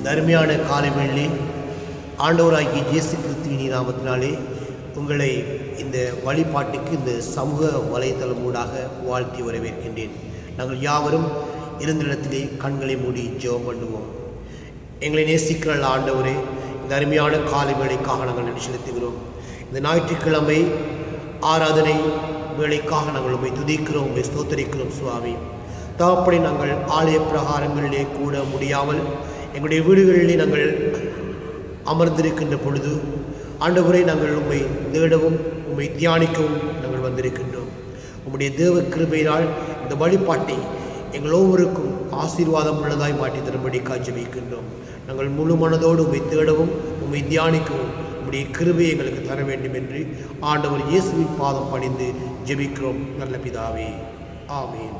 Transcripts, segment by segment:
இந்த அருமையான காலை வேளையிலே ஆண்டவராகிய இயேசு கிறிஸ்துவின் நாமத்தினாலே உங்களை இந்த வழிபாட்டுக்கு இந்த சமூக வலைத்தளம் ஊடாக வாழ்த்தி வரவேற்கின்றேன் நாங்கள் யாவரும் இருந்த இடத்திலே கண்களை மூடி ஜெபம் பண்ணுவோம் எங்களை நேசிக்கிற ஆண்டவரே இந்த அருமையான காலை வேலைக்காக நாங்கள் நன்றி செலுத்துகிறோம் இந்த ஞாயிற்றுக்கிழமை ஆராதனை வேலைக்காக நாங்கள் உண்மை துதிக்கிறோம் உண்மை ஸ்தோத்தரிக்கிறோம் சுவாமி தாப்படி நாங்கள் ஆலய பிரகாரங்களிலே கூட முடியாமல் எங்களுடைய வீடுகளிலே நாங்கள் அமர்ந்திருக்கின்ற பொழுது ஆண்டவரை நாங்கள் உண்மை தேடவும் உண்மை தியானிக்கவும் நாங்கள் வந்திருக்கின்றோம் உம்முடைய தேவ கிருபையினால் இந்த வழிபாட்டை எங்கள் ஒவ்வொருக்கும் ஆசீர்வாதம் உள்ளதாய் மாற்றி தரும்படி காட்சிவிக்கின்றோம் நாங்கள் முழு மனதோடு உண்மை தேடவும் உண்மை தியானிக்கவும் உம்முடைய கிருபை எங்களுக்கு தர வேண்டும் என்று ஆண்டவர் இயேசுவின் பாதம் பணிந்து ஜெபிக்கிறோம் நல்ல பிதாவே ஆமென்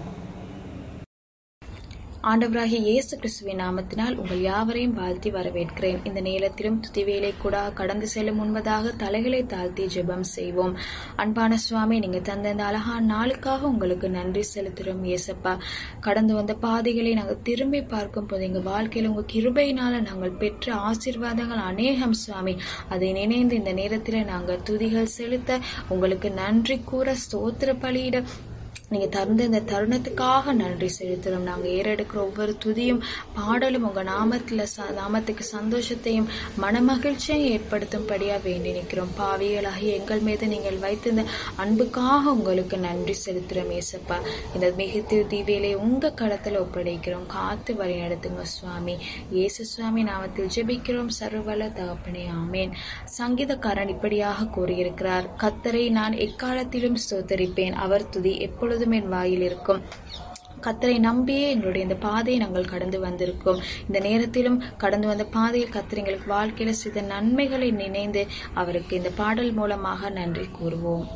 ஆண்டவராகிய இயேசு கிறிஸ்துவின் நாமத்தினால் உங்கள் யாவரையும் வாழ்த்தி வரவேற்கிறேன் இந்த நேரத்திலும் துதிவேலை கூட கடந்து செல்லும் முன்பதாக தலைகளை தாழ்த்தி ஜெபம் செய்வோம் அன்பான சுவாமி நீங்க தந்த இந்த அழகான நாளுக்காக உங்களுக்கு நன்றி செலுத்துறோம் இயேசப்பா கடந்து வந்த பாதைகளை நாங்கள் திரும்பி பார்க்கும் போது எங்க வாழ்க்கையில உங்க கிருபையினால நாங்கள் பெற்ற ஆசீர்வாதங்கள் அநேகம் சுவாமி அதை நினைந்து இந்த நேரத்தில் நாங்கள் துதிகள் செலுத்த உங்களுக்கு நன்றி கூற ஸ்தோத்திர பலியிட நீங்க தந்த இந்த தருணத்துக்காக நன்றி செலுத்துறோம் நாங்க ஏறெடுக்கிற ஒவ்வொரு துதியும் பாடலும் உங்க நாமத்துல ச- நாமத்துக்கு சந்தோஷத்தையும் மனமகிழ்ச்சியும் ஏற்படுத்தும்படியா வேண்டி நிற்கிறோம் பாவிகளாகி எங்கள் மீது நீங்கள் வைத்திருந்த அன்புக்காக உங்களுக்கு நன்றி செலுத்துறோம் ஏசப்பா இந்த மிகுத்து தீவியிலே உங்க கடத்துல ஒப்படைக்கிறோம் காத்து வழி நடத்துங்க சுவாமி இயேசு சுவாமி நாமத்தில் ஜெபிக்கிறோம் சர்வவல்ல தகப்பனே ஆமேன் சங்கீதக்காரன் இப்படியாக கூறியிருக்கிறார் கத்தரை நான் எக்காலத்திலும் ஸ்தோத்தரிப்பேன் அவர் துதி எப்பொழுதும் என் வாயில் இருக்கும் கத்தரை நம்பியே எங்களுடைய இந்த பாதையை நாங்கள் கடந்து வந்திருக்கோம் இந்த நேரத்திலும் கடந்து வந்த பாதையில் கத்தர் எங்களுக்கு வாழ்க்கையில செய்த நன்மைகளை நினைந்து அவருக்கு இந்த பாடல் மூலமாக நன்றி கூறுவோம்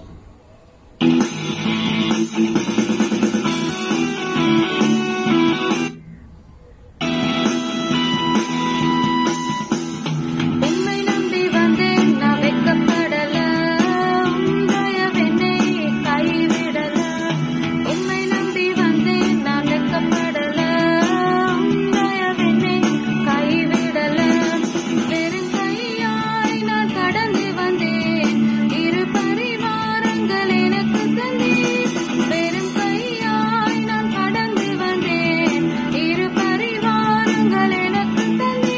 உம்மை நம்பி வந்தேன் நான் வெட்கப்படல உம் தயவென்னை கைவிடல உம்மை நம்பி வந்தேன் நான் வெட்கப்படல உம் தயவென்னை கைவிடல வெறும் கையாய் நான் கடந்து வந்தேன் இரு பரிவாரங்கள் எனக்கு தந்தீர் வெறும் கையாய் நான் கடந்து வந்தேன் இரு பரிவாரங்கள் எனக்கு தந்தீர்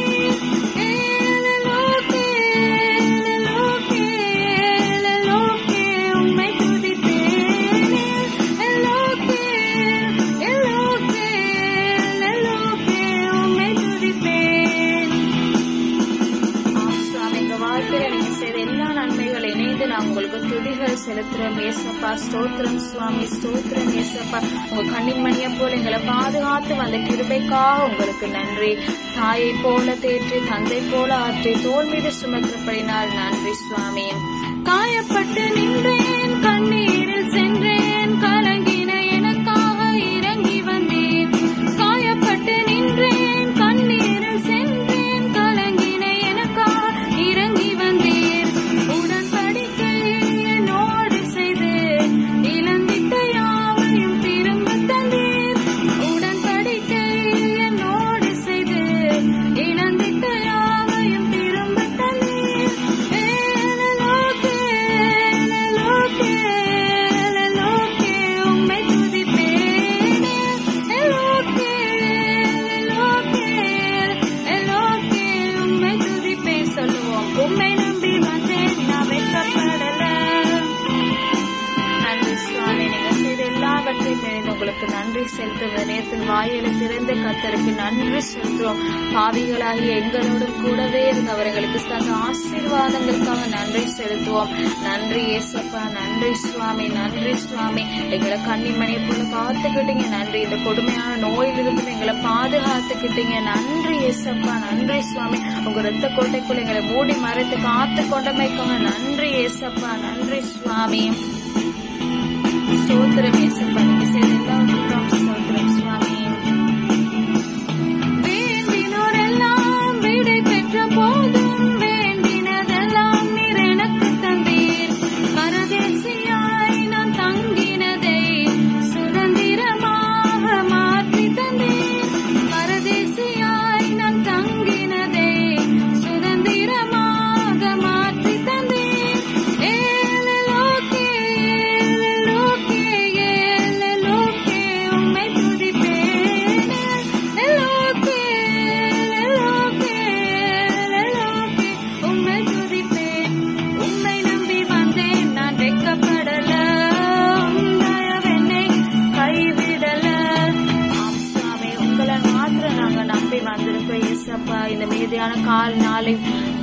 ஏலலோகே ஏலலோகே ஏலலோகே உம்மை துதித்தேன் ஏலலோகே ஏலலோகே ஏலலோகே உம்மை துதித்தேன் ஆம் சுவாமி எங்க வாழ்க்கையில நீங்க செய்த எல்லா நன்மைகள் இணைந்து நான் உங்களுக்கு துதிகள் செலுத்துறோம் ஏசப்பா ஸ்தோத்திரம் சுவாமி ஸ்தோத்திரம் ஏசப்பா உங்க கண்ணின் மணியை போல எங்களை பாதுகாத்து வந்த கிருபைக்காக உங்களுக்கு நன்றி தாயை போல தேற்றி தந்தை போல ஆற்றி தோல் மீது சுமக்கிறபடினால் நன்றி சுவாமி காயப்பட்டு நின்றேன் கண்ணீரில் சென்றேன் கலங்கின எனக்காக இறங்கி வந்தேன் காயப்பட்டு நின்றேன் கண்ணீரில் சென்றேன் கலங்கின எனக்காக இறங்கி வந்தேன் உடன்படிக்கை என்னோடு செய்து இழந்திட்ட யாவையும் திரும்ப தந்தீர் உடன்படிக்கை என்னோடு செய்து இழந்திட்ட யாவையும் திரும்ப தந்தீர் ஏலலோகே ஏலலோகே ஏலலோகே உம்மை துதிப்பேன் ஏலோகே ஏலோகே ஏலோகே உம்மை துதிப்பேன் சொல்லுவோம் உம்மை நம்பி வந்தேன் நான் வெட்கப்படல நன்றி சுவாமி நீங்க செய்த எல்லாவற்றையும் நினைந்து உங்களுக்கு நன்றி செலுத்துகிற நேரத்தில் வாயில திறந்த கத்தருக்கு நன்றி செலுத்துவோம் பாவிகளாகிய எங்களோடும் கூடவே இருந்து அவர்களுக்கு தந்த ஆசீர்வாதங்களுக்காக நன்றி செலுத்துவோம் நன்றி ஏசப்பா நன்றி சுவாமி நன்றி சுவாமி எங்களை கன்னிமணி போல பார்த்துக்கிட்டீங்க நன்றி இந்த கொடுமையான நோயிலிருந்து எங்களை பாதுகாத்துக்கிட்டீங்க நன்றி ஏசப்பா நன்றி சுவாமி உங்க ரத்த கோட்டைக்குள்ள எங்களை மூடி மறைத்து காத்து கொண்டமைக்காக நன்றி ஏசப்பா நன்றி சுவாமி ஸ்தோத்திரம் ஏசப்பா நீங்க செய்த எல்லாவற்றுக்கும் ஸ்தோத்திரம் சுவாமி வேண்டினோரெல்லாம் விடை பெற்ற போதும் வேண்டினதெல்லாம் நீர் எனக்கு தந்தீர் பரதேசியாய் நான் தங்கினதை சுதந்திரமாக மாற்றி தந்தீர் பரதேசியாய் நான் தங்கி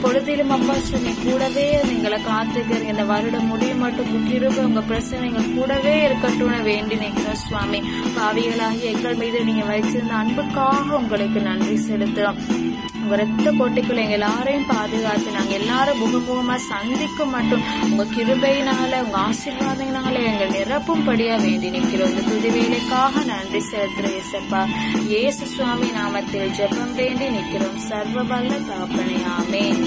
பொழுதிலும் அப்பா சுவாமி கூடவே எங்களை காத்துக்கிறீங்க இந்த வருடம் முடியும் மட்டும் கிருப உங்க பிரச்சனை எங்க கூடவே இருக்கட்டும்னு வேண்டி நிற்கிறோம் சுவாமி பாவிகளாகி எங்கள் மீது நீங்க வைச்சிருந்த அன்புக்காக உங்களுக்கு நன்றி செலுத்துறோம் உங்க ரத்த கோட்டைக்குள்ள எங்க எல்லாரையும் பாதுகாத்து நாங்க எல்லாரும் முகமுகமா சந்திக்கும் மட்டும் உங்க கிருபையினால உங்க ஆசீர்வாதங்களால எங்கள் நிரப்பும்படியா வேண்டி நிற்கிறோம் இந்த துதி வேலைக்காக நன்றி செலுத்துற இசப்பா இயேசு சுவாமி நாமத்தில் ஜெபம் வேண்டி நிற்கிறோம் சர்வ வல்ல தாப்பனே ஆமென்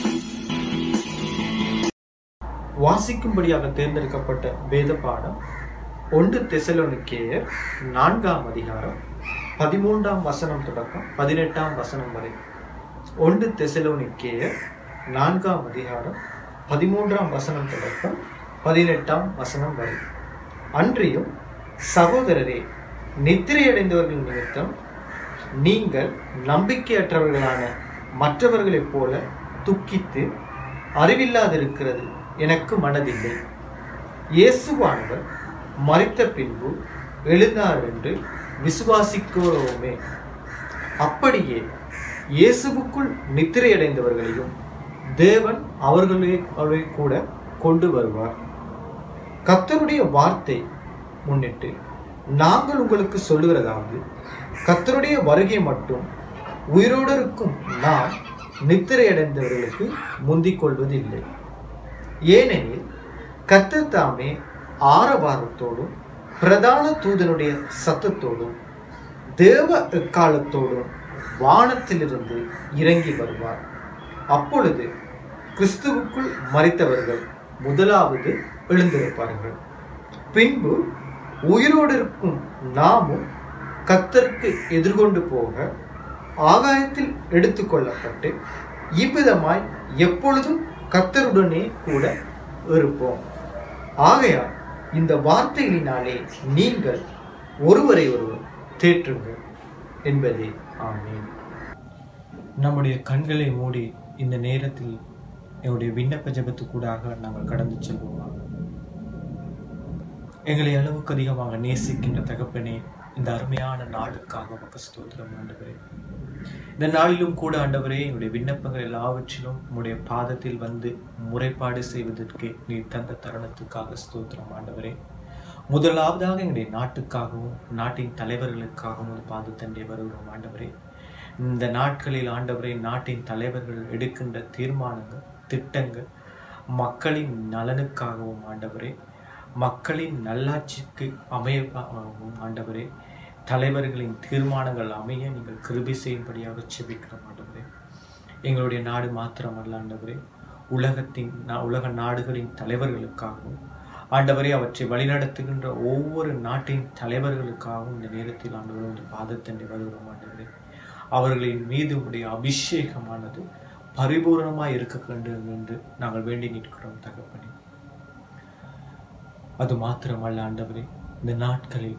வாசிக்கும்படியாக தேர்ந்தெடுக்கப்பட்ட வேத பாடம் ஒன்று தெசலோனிக்கேயர் நான்காம் அதிகாரம் பதிமூன்றாம் வசனம் தொடக்கம் பதினெட்டாம் வசனம் வரை ஒன்று தெசலோனிக்கேயர் நான்காம் அதிகாரம் பதிமூன்றாம் வசனம் தொடக்கம் பதினெட்டாம் வசனம் வரை அன்றியும் சகோதரரே நித்திரையடைந்தவர்கள் நிமித்தம் நீங்கள் நம்பிக்கையற்றவர்களான மற்றவர்களைப் போல துக்கித்து அறிவில்லாதிருக்கிறது எனக்கு மனதில்லை இயேசுவானவர் மறித்த பின்பு எழுந்தார் என்று விசுவாசிக்கிறோமே அப்படியே இயேசுவுக்குள் நித்திரையடைந்தவர்களையும் தேவன் அவர்களே அவரை கூட கொண்டு வருவார் கர்த்தருடைய வார்த்தை முன்னிட்டு நாங்கள் உங்களுக்கு சொல்லுகிறதாவது கர்த்தருடைய வருகை மட்டும் உயிரோடு இருக்கும் நாம் நித்திரையடைந்தவர்களுக்கு முந்திக் கொள்வதில்லை ஏனெனில் கர்த்தர் தாமே ஆரவாரத்தோடும் பிரதான தூதனுடைய சத்தத்தோடும் தேவ எக்காலத்தோடும் வானத்திலிருந்து இறங்கி வருவார் அப்பொழுது கிறிஸ்துவுக்குள் மறித்தவர்கள் முதலாவது எழுந்திருப்பார்கள் பின்பு உயிரோடு இருக்கும் நாமும் கத்தருக்கு எதிர்கொண்டு போக ஆகாயத்தில் எடுத்துக்கொள்ளப்பட்டு இவ்விதமாய் எப்பொழுதும் கத்தருடனே கூட இருப்போம் ஆகையால் இந்த வார்த்தைகளினாலே நீங்கள் ஒருவரை ஒருவர் தேற்றுங்கள் என்பதே ஆமேன் நம்முடைய கண்களை மூடி இந்த நேரத்தில் என்னுடைய விண்ணப்ப ஜெபத்துக்கூடாக நாங்கள் கடந்து செல்வோமா எங்களை அளவுக்கு அதிகமாக நேசிக்கின்ற தகப்பனே இந்த அருமையான நாளுக்காக உமக்கு ஸ்தோத்திரம் ஆண்டவரே இந்த நாளிலும் கூட ஆண்டவரே என்னுடைய விண்ணப்பங்கள் எல்லாவற்றிலும் உம்முடைய பாதத்தில் வந்து முறைப்பாடு செய்வதற்கு நீ தந்த தருணத்துக்காக ஸ்தோத்திரம் ஆண்டவரே முதலாவதாக எங்களுடைய நாட்டுக்காகவும் நாட்டின் தலைவர்களுக்காகவும் ஒரு பாதத்தண்டே வருகிறோம் ஆண்டவரே இந்த நாட்களில் ஆண்டவரே நாட்டின் தலைவர்கள் எடுக்கின்ற தீர்மானங்கள் திட்டங்கள் மக்களின் நலனுக்காகவும் ஆண்டவரே மக்களின் நல்லாட்சிக்கு அமையவும் ஆண்டவரே தலைவர்களின் தீர்மானங்கள் அமைய நீங்கள் கிருபை செய்யும்படியாக செபிக்கிறோம் ஆண்டவரே எங்களுடைய நாடு மாத்திரமல்ல ஆண்டவரே உலகத்தின் நா- உலக நாடுகளின் தலைவர்களுக்காகவும் ஆண்டவரே அவற்றை வழிநடத்துகின்ற ஒவ்வொரு நாட்டின் தலைவர்களுக்காகவும் இந்த நேரத்தில் ஆண்டவரே ஒரு பாதத்தண்டை வருகிறோம் ஆண்டவரே அவர்களின் மீது உடைய அபிஷேகமானது பரிபூரணமாய் இருக்க வேண்டும் என்று நாங்கள் வேண்டி நிற்கிறோம் தகப்பனே அது மாத்திரமல்ல ஆண்டவரே இந்த நாட்களில்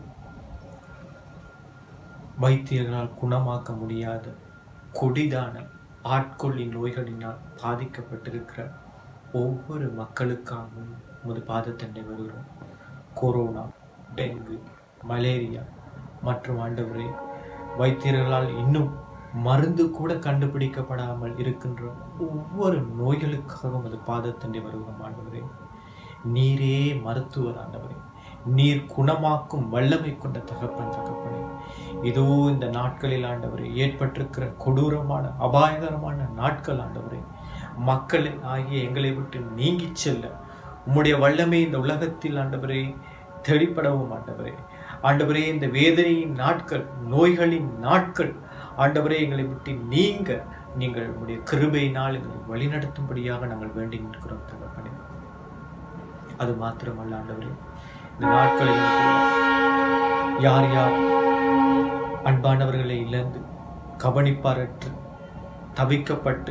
வைத்தியர்களால் குணமாக்க முடியாத கொடிதான ஆட்கொள்ளி நோய்களினால் பாதிக்கப்பட்டிருக்கிற ஒவ்வொரு மக்களுக்காகவும் உமது பாதத்தண்டை வருகிறோம் கொரோனா டெங்கு மலேரியா மற்றும் ஆண்டவரே வைத்தியர்களால் இன்னும் மருந்து கூட கண்டுபிடிக்கப்படாமல் இருக்கின்ற ஒவ்வொரு நோய்களுக்காகவும் உமது பாதத்தண்டை வருகிறோம் ஆண்டவரே நீரே மருத்துவர் ஆண்டவரே நீர் குணமாக்கும் வல்லமை கொண்ட தகப்பன் தகப்பனே இதோ இந்த நாட்களில் ஆண்டவரே ஏற்பட்டிருக்கிற கொடூரமான அபாயகரமான நாட்கள் ஆண்டவரே மக்கள் ஆகிய எங்களை விட்டு நீங்கிச் செல்ல உம்முடைய வல்லமை இந்த உலகத்தில் ஆண்டவரே தெளிப்படவும் ஆண்டவரே ஆண்டவரே இந்த வேதனையின் நாட்கள் நோய்களின் நாட்கள் ஆண்டவரே எங்களை விட்டு நீங்க நீங்கள் உம்முடைய கிருபையினால் எங்களை வழிநடத்தும்படியாக நாங்கள் வேண்டி நிற்கிறோம் தகப்பனே அது மாத்திரமல்ல ஆண்டவரே இந்த நாட்களிலும் கூட யார் யார் அன்பானவர்களை இழந்து கவனிப்பாரற்று தவிக்கப்பட்டு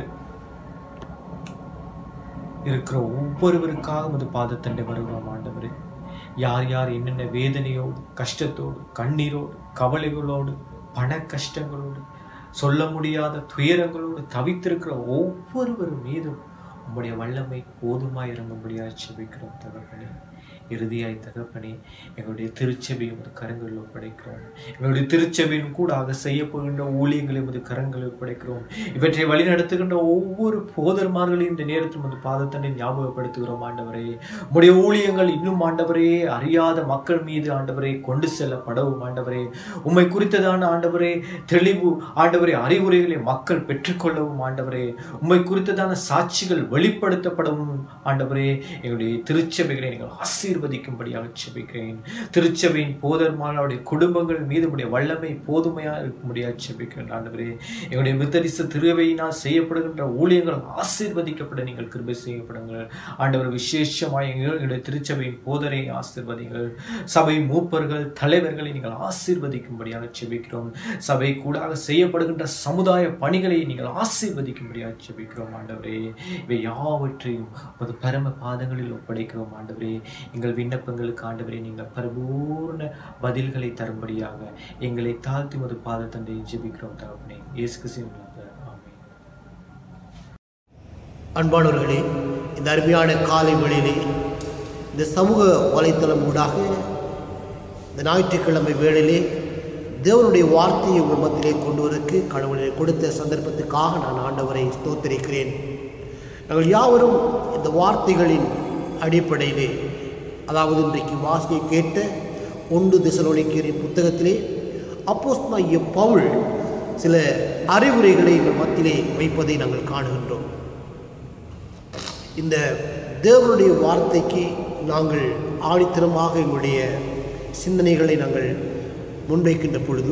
இருக்கிற ஒவ்வொருவருக்காக அது பாதத்தண்டை வருகிறோம் ஆண்டவரே யார் யார் என்னென்ன வேதனையோடு கஷ்டத்தோடு கண்ணீரோடு கவலைகளோடு பண கஷ்டங்களோடு சொல்ல முடியாத துயரங்களோடு தவித்திருக்கிற ஒவ்வொருவர் மீதும் உம்முடைய வல்லமை போதுமாய் இறங்கும்படியாக செபிக்கிறோம் தகப்பனே இறுதியாய் தகப்பனே எங்களுடைய திருச்சபையை உமது கரங்களில் ஒப்படைக்கிறோம் எங்களுடைய திருச்சபையின் கூடாக செய்யப்படுகின்ற ஊழியங்களை உமது கரங்களில் ஒப்படைக்கிறோம் இவற்றை வழிநடத்துகின்ற ஒவ்வொரு போதர்மார்களையும் இந்த நேரத்தில் உமது பாதத்தண்டை ஞாபகப்படுத்துகிறோம் ஆண்டவரே உம்முடைய ஊழியங்கள் இன்னும் ஆண்டவரே அறியாத மக்கள் மீது ஆண்டவரே கொண்டு செல்லப்படவும் ஆண்டவரே உம்மை குறித்ததான ஆண்டவரே தெளிவு ஆண்டவரே அறிவுரைகளை மக்கள் பெற்றுக்கொள்ளவும் ஆண்டவரே உம்மை குறித்ததான சாட்சிகள் வெளிப்படுத்தப்படவும் ஆண்டவரே எங்களுடைய திருச்சபைகளை நீங்கள் ஆசீர்வதிக்கும்படியாக செபிக்கிறேன் திருச்சபையின் போதர்மார்களுடைய குடும்பங்கள் மீது உடைய வல்லமை போதுமையாக இருக்கும்படியாக செபிக்கிறேன் ஆண்டவரே எங்களுடைய மித்தரிச திருவையினால் செய்யப்படுகின்ற ஊழியங்கள் ஆசீர்வதிக்கப்பட நீங்கள் கிருபை செய்யப்படுங்கள் ஆண்டவர் விசேஷமாக எங்களுடைய திருச்சபையின் போதரை ஆசீர்வதிங்கள் சபை மூப்பர்கள் தலைவர்களை நீங்கள் ஆசீர்வதிக்கும்படியாக செபிக்கிறோம் சபை கூடாக செய்யப்படுகின்ற சமுதாய பணிகளை நீங்கள் ஆசீர்வதிக்கும்படியாக செபிக்கிறோம் ஆண்டவரே இவை யாவற்றையும் ஒரு பரம பாதங்களில் ஒப்படைக்கிறோம் ஆண்டவரே எங்கள் விண்ணப்பங்களுக்கு ஆண்டவரே நீங்கள் பரிபூர்ண பதில்களை தரும்படியாக எங்களை தாழ்த்தி ஒரு பாதத்தண்டை ஜெபிக்கிறோம் தகப்பனே இயேசு கிறிஸ்துவின் நாமத்தில் ஆமென் அன்பானவர்களே இந்த அருமையான காலை வேளையிலே இந்த சமூக வலைத்தளம் ஊடாக இந்த ஞாயிற்றுக்கிழமை வேளையிலே தேவனுடைய வார்த்தையை உங்கள் மத்தியிலே கொண்டு வரக்கு கடவுளை கொடுத்த சந்தர்ப்பத்துக்காக நான் ஆண்டவரை ஸ்தோத்திரிக்கிறேன் நாங்கள் யாவரும் இந்த வார்த்தைகளின் அடிப்படையிலே அதாவது இன்றைக்கு வாசியை கேட்ட ஒன்று திசலோனிக்கியரின் புத்தகத்திலே அப்போஸ்தலனாகிய பவுல் சில அறிவுரைகளை எங்கள் மத்தியிலே வைப்பதை நாங்கள் காணுகின்றோம் இந்த தேவனுடைய வார்த்தைக்கு நாங்கள் ஆணித்தரமாக எங்களுடைய சிந்தனைகளை நாங்கள் முன்வைக்கின்ற பொழுது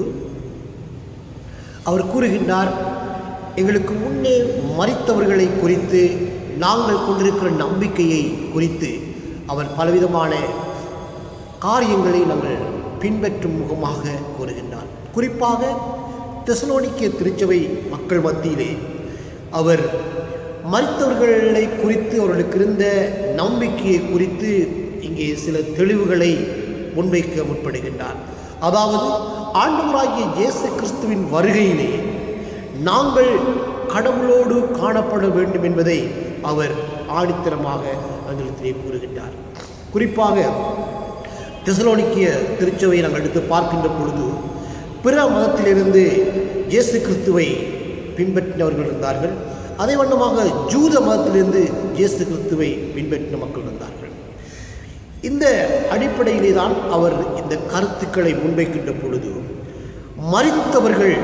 அவர் கூறுகின்றார் எங்களுக்கு முன்னே மறித்தவர்களை குறித்து நாங்கள் கொண்டிருக்கிற நம்பிக்கையை குறித்து அவர் பலவிதமான காரியங்களை நாங்கள் பின்பற்றும் முகமாக கூறுகின்றார் குறிப்பாக தெசலோனிக்க திருச்சபை மக்கள் மத்தியிலே அவர் மறித்தவர்களை குறித்து அவர்களுக்கு இருந்த நம்பிக்கையை குறித்து இங்கே சில தெளிவுகளை முன்வைக்க முற்படுகின்றார் அதாவது ஆண்டவராகிய இயேசு கிறிஸ்துவின் வருகையிலே நாங்கள் கடவுளோடு காணப்பட வேண்டும் என்பதை அவர் ஆணித்தரமாக ஆங்கிலத்திலே கூறுகின்றார் குறிப்பாக தெசலோனிக்கிய திருச்சபையை நாங்கள் எடுத்து பார்க்கின்ற பொழுது பிற மதத்திலிருந்து இயேசு கிறிஸ்துவை பின்பற்றினவர்கள் இருந்தார்கள் அதே வண்ணமாக ஜூத மதத்திலிருந்து இயேசு கிறிஸ்துவை பின்பற்றின மக்கள் இருந்தார்கள் இந்த அடிப்படையிலே தான் அவர் இந்த கருத்துக்களை முன்வைக்கின்ற பொழுது மறித்தவர்கள்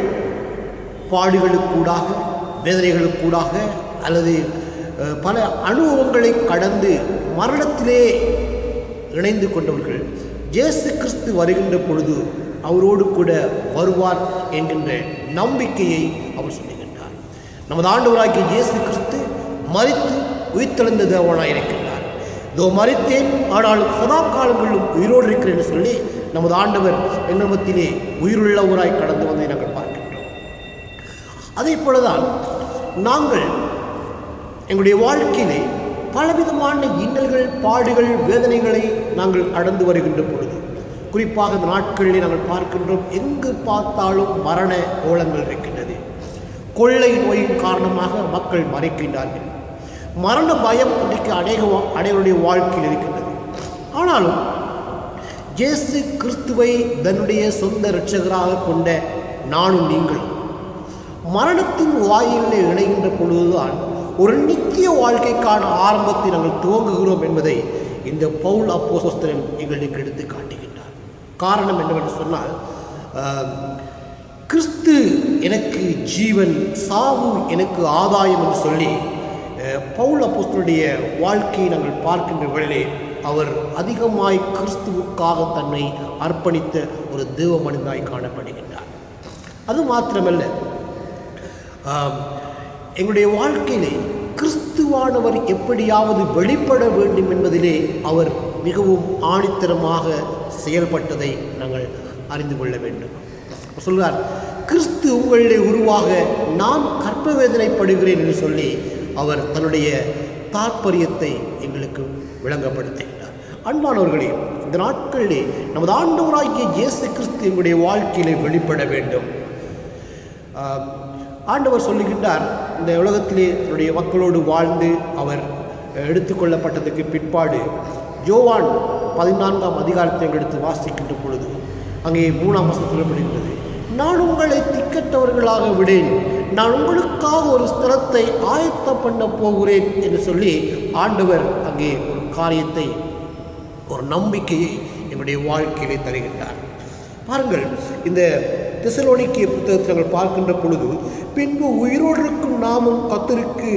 பாடுகளுக்கூடாக வேதனைகளுக்கூடாக அல்லது அஹ், பல அனுபவங்களை கடந்து மரணத்திலே இணைந்து கொண்டவர்கள் இயேசு கிறிஸ்து வருகின்ற பொழுது அவரோடு கூட வருவார் என்கின்ற நம்பிக்கையை அவர் சொல்லுகின்றார் நமது ஆண்டவராகிய இயேசு கிறிஸ்து மறித்து உயிர்த்தெழுந்த தேவனாய் இருக்கின்றார் இதோ மறித்தேன் ஆனால் சதா காலங்களிலும் உயிரோடு இருக்கிறேன் என்று சொல்லி நமது ஆண்டவர் எண்ணமத்திலே உயிருள்ளவராய் கடந்து வந்ததை நாங்கள் பார்க்கின்றோம் அதே போலதான் நாங்கள் எங்களுடைய வாழ்க்கையிலே பலவிதமான இன்னல்கள் பாடுகள் வேதனைகளை நாங்கள் கடந்து வருகின்ற பொழுது குறிப்பாக இந்த நாட்களிலே நாங்கள் பார்க்கின்றோம் எங்கு பார்த்தாலும் மரண ஓலங்கள் இருக்கின்றது கொள்ளை நோயின் காரணமாக மக்கள் மறைக்கின்றார்கள் மரண பயம் இன்றைக்கு அநேக வா- அனைவருடைய வாழ்க்கையில் இருக்கின்றது ஆனாலும் இயேசு கிறிஸ்துவை தன்னுடைய சொந்த இரட்சகராக கொண்ட நானும் நீங்களும் மரணத்தின் வாயிலே இணைகின்ற பொழுதுதான் ஒரு நித்திய வாழ்க்கைக்கான ஆரம்பத்தை நாங்கள் துவங்குகிறோம் என்பதை இந்த பவுல் அப்போஸ்தலன் எங்களுக்கு எடுத்து காட்டுகின்றார் காரணம் என்னவென்று சொன்னால் ஆம், கிறிஸ்து எனக்கு ஜீவன் சாவு எனக்கு ஆதாயம் என்று சொல்லி அஹ், பவுல் அப்போஸ்தலனுடைய வாழ்க்கையை நாங்கள் பார்க்கின்ற வேளையிலே அவர் அதிகமாய் கிறிஸ்துவுக்காக தன்னை அர்ப்பணித்த ஒரு தேவ மனிதனாய் காணப்படுகின்றார் அது மாத்திரமல்ல ஆம், எங்களுடைய வாழ்க்கையிலே கிறிஸ்துவானவர் எப்படியாவது வெளிப்பட வேண்டும் என்பதிலே அவர் மிகவும் ஆணித்தரமாக செயல்பட்டதை நாங்கள் அறிந்து கொள்ள வேண்டும் அவர் சொல்றார் கிறிஸ்து உங்களிலே உருவாக நான் கற்ப வேதனைப்படுகிறேன் என்று சொல்லி அவர் தன்னுடைய தாற்பயத்தை எங்களுக்கு விளங்கப்படுத்துகிறார் அன்பானவர்களே இந்த நாட்களிலே நமது ஆண்டவராகிய இயேசு கிறிஸ்து எங்களுடைய வாழ்க்கையிலே வெளிப்பட வேண்டும் ஆம், ஆண்டவர் சொல்லுகின்றார் இந்த உலகத்திலே தன்னுடைய மக்களோடு வாழ்ந்து அவர் எடுத்துக்கொள்ளப்பட்டதுக்கு பிற்பாடு ஜோவான் பதினான்காம் அதிகாரத்தை எடுத்து வாசிக்கின்ற பொழுது அங்கே மூணாம் வசனம் சொல்லப்படுகின்றது நான் உங்களை திக்கற்றவர்களாக விடேன் நான் உங்களுக்காக ஒரு ஸ்தலத்தை ஆயத்தம் பண்ண போகிறேன் என்று சொல்லி ஆண்டவர் அங்கே ஒரு காரியத்தை ஒரு நம்பிக்கையை என்னுடைய வாழ்க்கையிலே தருகின்றார் பாருங்கள் இந்த திசலோனிக்கிய புத்தகத்தை நாங்கள் பார்க்கின்ற பொழுது பின்பு உயிரோடு இருக்கும் நாமும் கத்தருக்கு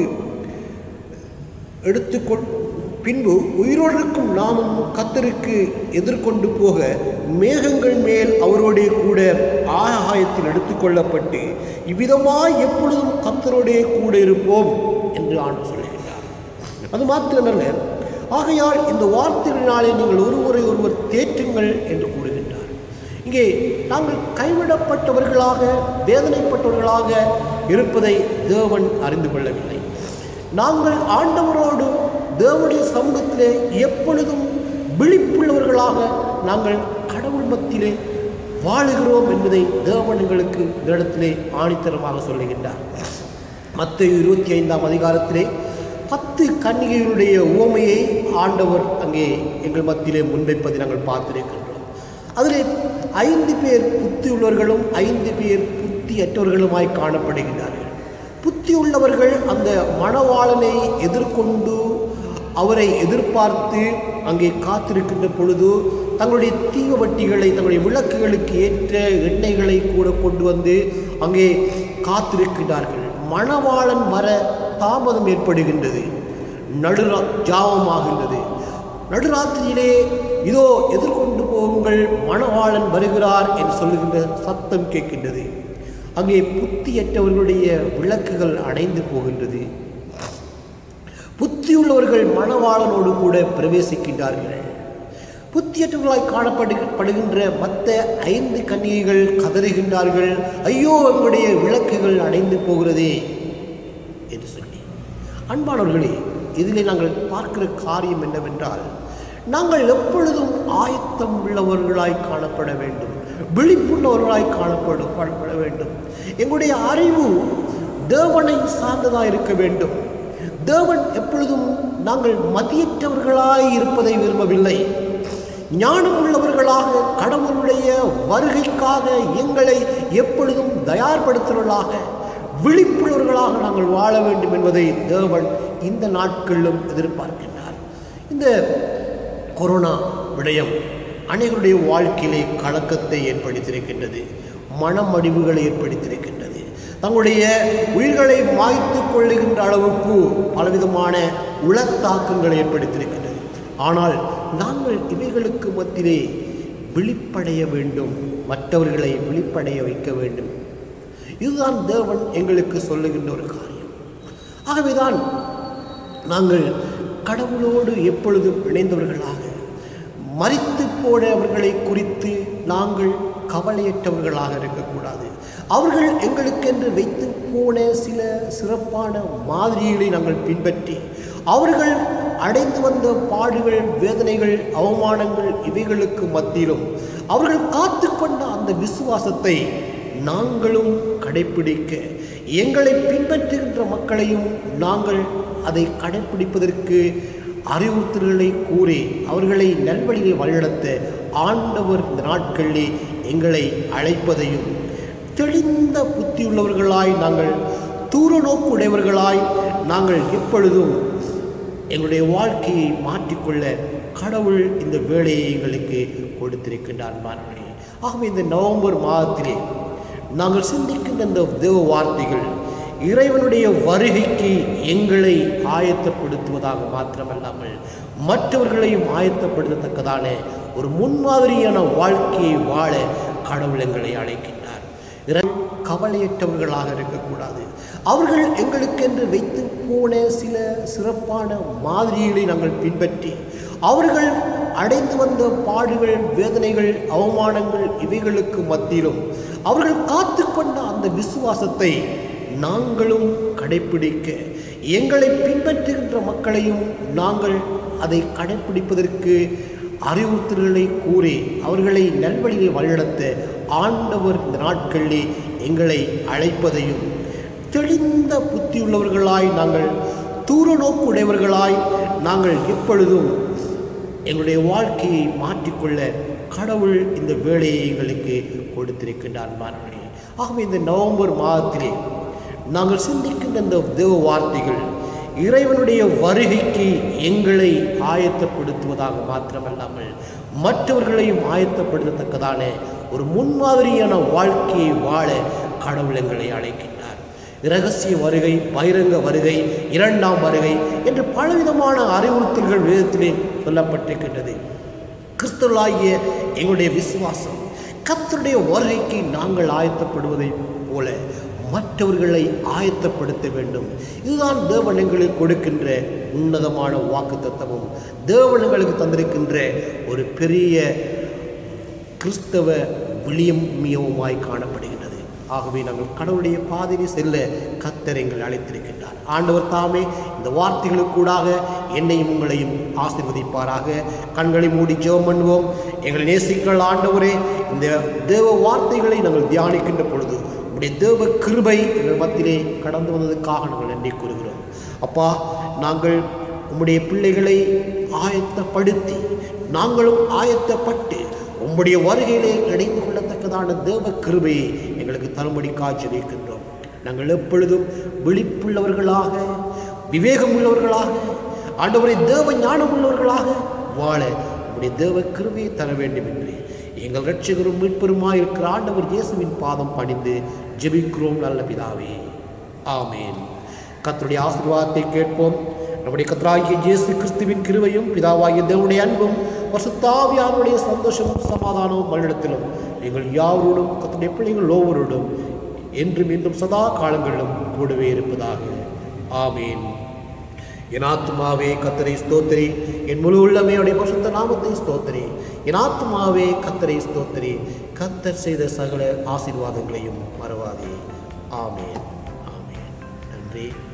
எடுத்துக்கொள் பின்பு உயிரோடு இருக்கும் நாமும் கத்தருக்கு எதிர்கொண்டு போக மேகங்கள் மேல் அவரோடே கூட ஆகாயத்தில் எடுத்துக்கொள்ளப்பட்டு இவ்விதமாய் எப்பொழுதும் கத்தரோடே கூட இருப்போம் என்று ஆண்டு சொல்லுகின்றார் அது மாத்திரமல்ல ஆகையால் இந்த வார்த்தைகளினாலே நீங்கள் ஒருவரை ஒருவர் தேற்றுங்கள் என்று கூறுகின்றார் இங்கே நாங்கள் கைவிடப்பட்டவர்களாக வேதனைப்பட்டவர்களாக இருப்பதை தேவன் அறிந்து கொள்ளவில்லை நாங்கள் ஆண்டவரோடு தேவனுடைய சமூகத்திலே எப்பொழுதும் விழிப்புள்ளவர்களாக நாங்கள் கடவுள் மத்தியிலே வாழுகிறோம் என்பதை தேவன் எங்களுக்கு இந்த இடத்திலே ஆணித்தரமாக சொல்லுகின்றார் மத்திய இருபத்தி ஐந்தாம் அதிகாரத்திலே பத்து கன்னிகைகளுடைய உவமையை ஆண்டவர் அங்கே எங்கள் மத்தியிலே முன்வைப்பதை நாங்கள் பார்த்திருக்கின்றோம் அதிலே ஐந்து பேர் புத்தி உள்ளவர்களும் ஐந்து பேர் புத்தியற்றவர்களுமாய் காணப்படுகின்றார்கள் புத்தி உள்ளவர்கள் அந்த மணவாளனை எதிர்கொண்டு அவரை எதிர்பார்த்து அங்கே காத்திருக்கின்ற பொழுது தங்களுடைய தீவ வட்டிகளை தங்களுடைய விளக்குகளுக்கு ஏற்ற எண்ணெய்களை கூட கொண்டு வந்து அங்கே காத்திருக்கின்றார்கள் மணவாளன் வர தாமதம் ஏற்படுகின்றது நடுரா ஜாவமாகின்றது நடுராத்திரியிலே இதோ எதிர்கொண்டு போகுங்கள் மணவாளன் வருகிறார் என்று சொல்லுகின்ற சத்தம் கேட்கின்றது அங்கே புத்தியற்றவர்களுடைய விளக்குகள் அணைந்து போகின்றது புத்தியுள்ளவர்கள் மணவாளனோடு கூட பிரவேசிக்கின்றார்கள் புத்தியற்றவர்களாய் காணப்படுகின்ற மற்ற ஐந்து கன்னிகைகள் கதறுகின்றார்கள் ஐயோ எங்களுடைய விளக்குகள் அணைந்து போகிறதே என்று சொல்லி அன்பானவர்களே இதிலே நாங்கள் பார்க்கிற காரியம் என்னவென்றால் நாங்கள் எப்பொழுதும் ஆயத்தம் உள்ளவர்களாய் காணப்பட வேண்டும் விழிப்புள்ளவர்களாய் காணப்படும் காணப்பட வேண்டும் எங்களுடைய அறிவு தேவனை சார்ந்ததாக இருக்க வேண்டும் தேவன் எப்பொழுதும் நாங்கள் மதியற்றவர்களாய் இருப்பதை விரும்பவில்லை ஞானம் உள்ளவர்களாக கடவுளுடைய வருகைக்காக எங்களை எப்பொழுதும் தயார்படுத்துவர்களாக விழிப்புள்ளவர்களாக நாங்கள் வாழ வேண்டும் என்பதை தேவன் இந்த நாட்களிலும் எதிர்பார்க்கின்றார் இந்த கொரோனா விடயம் அனைவருடைய வாழ்க்கையிலே கலக்கத்தை ஏற்படுத்தியிருக்கின்றது மனமடிவுகளை ஏற்படுத்தியிருக்கின்றது தங்களுடைய உயிர்களை மாய்த்து கொள்ளுகின்ற அளவுக்கு பலவிதமான உளத்தாக்கங்களை ஏற்படுத்தியிருக்கின்றது ஆனால் நாங்கள் இவைகளுக்கு மத்தியிலே விழிப்படைய வேண்டும் மற்றவர்களை விழிப்படைய வைக்க வேண்டும் இதுதான் தேவன் எங்களுக்கு சொல்லுகின்ற ஒரு காரியம் ஆகவேதான் நாங்கள் கடவுளோடு எப்பொழுதும் இணைந்தவர்களாக மறித்து போனவர்களை குறித்து நாங்கள் கவலையற்றவர்களாக இருக்கக்கூடாது அவர்கள் எங்களுக்கென்று வைத்து போன சில சிறப்பான மாதிரிகளை நாங்கள் பின்பற்றி அவர்கள் அடைந்து வந்த பாடுகள் வேதனைகள் அவமானங்கள் இவைகளுக்கு மத்தியிலும் அவர்கள் காத்து கொண்ட அந்த விசுவாசத்தை நாங்களும் கடைப்பிடிக்க எங்களை பின்பற்றுகின்ற மக்களையும் நாங்கள் அதை கடைப்பிடிப்பதற்கு அறிவுறுத்தல்களை கூறி அவர்களை நல்வழியை வழிநடத்த ஆண்டவர் இந்த நாட்களிலே எங்களை அழைப்பதையும் தெளிந்த புத்தியுள்ளவர்களாய் நாங்கள் தூர நோக்குடையவர்களாய் நாங்கள் எப்பொழுதும் எங்களுடைய வாழ்க்கையை மாற்றிக்கொள்ள கடவுள் இந்த வேலையை எங்களுக்கு கொடுத்திருக்கின்றார் மாணவர்களே ஆகவே இந்த நவம்பர் மாதத்திலே நாங்கள் சிந்திக்கின்ற இந்த தேவ வார்த்தைகள் இறைவனுடைய வருகைக்கு எங்களை ஆயத்தப்படுத்துவதாக மாத்திரமல்லாமல் மற்றவர்களையும் ஆயத்தப்படுத்தத்தக்கதான ஒரு முன்மாதிரியான வாழ்க்கையை வாழ கடவுள் எங்களை அழைக்கின்றார் இறை கவலையற்றவர்களாக இருக்கக்கூடாது அவர்கள் எங்களுக்கென்று வைத்து போன சில சிறப்பான மாதிரிகளை நாங்கள் பின்பற்றி அவர்கள் அடைந்து வந்த பாடுகள் வேதனைகள் அவமானங்கள் இவைகளுக்கு மத்தியிலும் அவர்கள் காத்து கொண்ட அந்த விசுவாசத்தை நாங்களும் கடைப்பிடிக்க எங்களை பின்பற்றுகின்ற மக்களையும் நாங்கள் அதை கடைப்பிடிப்பதற்கு அறிவுறுத்தல்களை கூறி அவர்களை நல்வழியை வழிநடத்த ஆண்டவர் இந்த நாட்களிலே எங்களை அழைப்பதையும் தெளிந்த புத்தியுள்ளவர்களாய் நாங்கள் தூர நோக்குடையவர்களாய் நாங்கள் எப்பொழுதும் எங்களுடைய வாழ்க்கையை மாற்றிக்கொள்ள கடவுள் இந்த வேலையை எங்களுக்கு கொடுத்திருக்கின்றார் மாணவர்களே ஆகவே இந்த நவம்பர் மாதத்திலே நாங்கள் சிந்திக்கின்ற இந்த தேவ வார்த்தைகள் இறைவனுடைய வருகைக்கு எங்களை ஆயத்தப்படுத்துவதாக மாத்திரமல்லாமல் மற்றவர்களையும் ஆயத்தப்படுத்தத்தக்கதான ஒரு முன்மாதிரியான வாழ்க்கையை வாழ கடவுள் எங்களை அழைக்கின்றார் இரகசிய வருகை பகிரங்க வருகை இரண்டாம் வருகை என்று பலவிதமான அறிவுறுத்தல்கள் வேதத்திலே சொல்லப்பட்டிருக்கின்றது கிறிஸ்தவர்களாகிய எங்களுடைய விசுவாசம் கர்த்தருடைய வருகைக்கு நாங்கள் ஆயத்தப்படுவதைப் போல மற்றவர்களை ஆயத்தப்படுத்த வேண்டும் இதுதான் தேவன் எங்களுக்கு கொடுக்கின்ற உன்னதமான வாக்கு தத்துவம் தேவன் எங்களுக்கு தந்திருக்கின்ற ஒரு பெரிய கிறிஸ்தவ விளியமியவுமாய் காணப்படுகின்றது ஆகவே நாங்கள் கடவுளுடைய பாதையை செல்ல கத்தர் எங்களை அழைத்திருக்கின்றார் ஆண்டவர் தாமே இந்த வார்த்தைகளுக்கூடாக என்னையும் உங்களையும் ஆசீர்வதிப்பாராக கண்களை மூடி ஜெபம் பண்ணுவோம் எங்களை நேசிக்கிற ஆண்டவரே இந்த தேவ வார்த்தைகளை நாங்கள் தியானிக்கின்ற பொழுது உடைய தேவ கிருபை எங்கள் மத்தியிலே கடந்து வந்ததுக்காக நாங்கள் நன்றி கூறுகிறோம் அப்பா நாங்கள் உம்முடைய பிள்ளைகளை ஆயத்தப்படுத்தி நாங்களும் ஆயத்தப்பட்டு உம்முடைய வருகையிலே இணைந்து கொள்ளத்தக்கதான தேவ கிருபையை எங்களுக்கு தரும்படி காட்சி வைக்கின்றோம் நாங்கள் எப்பொழுதும் விழிப்புள்ளவர்களாக விவேகம் உள்ளவர்களாக ஆண்டவரை தேவ ஞானம் உள்ளவர்களாக வாழ உம்முடைய தேவ கிருபையை தர வேண்டும் என்று எங்கள் ரட்சகரும் மீட்பெருமாய் இருக்கிற ஆண்டவர் இயேசுவின் பாதம் பணிந்து ஜெபிக்கிறோம் நல்ல பிதாவே ஆமேன் கர்த்தருடைய ஆசீர்வாதத்தை கேட்போம் நம்முடைய கர்த்தராகிய இயேசு கிறிஸ்துவின் கிருபையும் பிதாவாகிய தேவனுடைய அன்பும் பசுத்தாவியானுடைய சந்தோஷமும் சமாதானமும் மல்லிடத்திலும் நீங்கள் யாவரோடும் கர்த்தருடைய பிள்ளைகள் ஒவ்வொருடும் என்றும் இன்றும் சதா காலங்களிலும் கூடவே இருப்பதாக ஆமேன் என் ஆத்துமாவே கத்தரை ஸ்தோத்திரி என் முழு உள்ளமே உடைய பசுத்த நாமத்தை ஸ்தோத்திரி என் ஆத்துமாவே கத்தரை ஸ்தோத்திரி கத்தர் செய்த சகல ஆசீர்வாதங்களையும் மறவாதே ஆமேன் ஆமேன் நன்றி